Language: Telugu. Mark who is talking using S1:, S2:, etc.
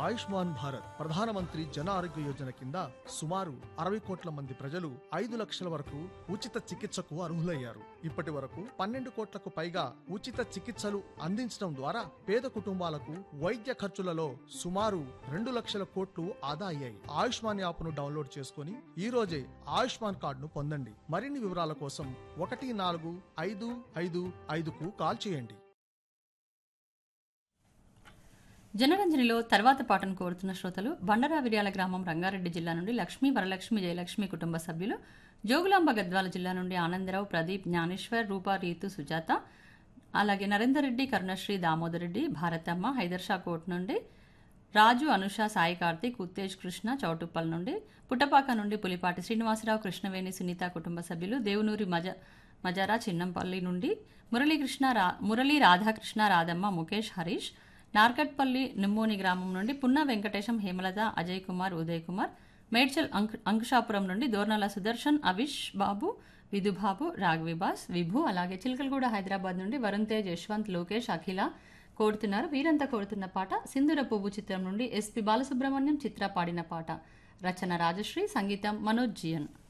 S1: ఆయుష్మాన్ భారత్ ప్రధానమంత్రి జన ఆరోగ్య యోజన కింద సుమారు అరవై కోట్ల మంది ప్రజలు ఐదు లక్షల వరకు ఉచిత చికిత్సకు అర్హులయ్యారు ఇప్పటి వరకు పన్నెండు కోట్లకు పైగా ఉచిత చికిత్సలు అందించడం ద్వారా పేద కుటుంబాలకు వైద్య ఖర్చులలో సుమారు రెండు లక్షల కోట్లు ఆదా అయ్యాయి ఆయుష్మాన్ యాప్ను డౌన్లోడ్ చేసుకుని ఈ రోజే ఆయుష్మాన్ కార్డును పొందండి మరిన్ని వివరాల కోసం ఒకటి నాలుగు ఐదు ఐదు ఐదుకు కాల్ చేయండి
S2: జనరంజనిలో తర్వాత పాటను కోరుతున్న శ్రోతలు బండరా విర్యాల గ్రామం రంగారెడ్డి జిల్లా నుండి లక్ష్మీ వరలక్ష్మి జయలక్ష్మి కుటుంబ సభ్యులు జోగులాంబ గద్వాల జిల్లా నుండి ఆనందరావు ప్రదీప్ జ్ఞానేశ్వర్ రూపా రీతు సుజాత అలాగే నరేందర్ రెడ్డి కరుణశ్రీ దామోదర్ రెడ్డి భారతమ్మ హైదర్షా కోట్ నుండి రాజు అనుష సాయి కార్తీక్ ఉత్తేజ్ కృష్ణ చౌటుప్పల్ నుండి పుట్టపాక నుండి పులిపాటి శ్రీనివాసరావు కృష్ణవేణి సునీత కుటుంబ సభ్యులు దేవునూరి మజ మజారా చిన్నంపల్లి నుండి మురళీకృష్ణ రా మురళీ రాధాకృష్ణ రాధమ్మ ముఖేష్ హరీష్ నార్కట్పల్లి నిమ్మోని గ్రామం నుండి పున్న వెంకటేశం హేమలత అజయ్ కుమార్ ఉదయ్ కుమార్ మేడ్చల్ అంకు అంకుషాపురం నుండి దోర్నాల సుదర్శన్ అవిష్ బాబు విధుబాబు రాఘవిబాస్ విభు అలాగే చిలకలగూడ హైదరాబాద్ నుండి వరుణ్ తేజ్ యశ్వంత్ లోకేష్ అఖిల కోరుతున్నారు వీరంతా కోరుతున్న పాట సింధుర పువ్వు చిత్రం నుండి ఎస్పి బాలసుబ్రహ్మణ్యం చిత్ర పాడిన పాట రచన రాజశ్రీ సంగీతం మనోజ్ జియన్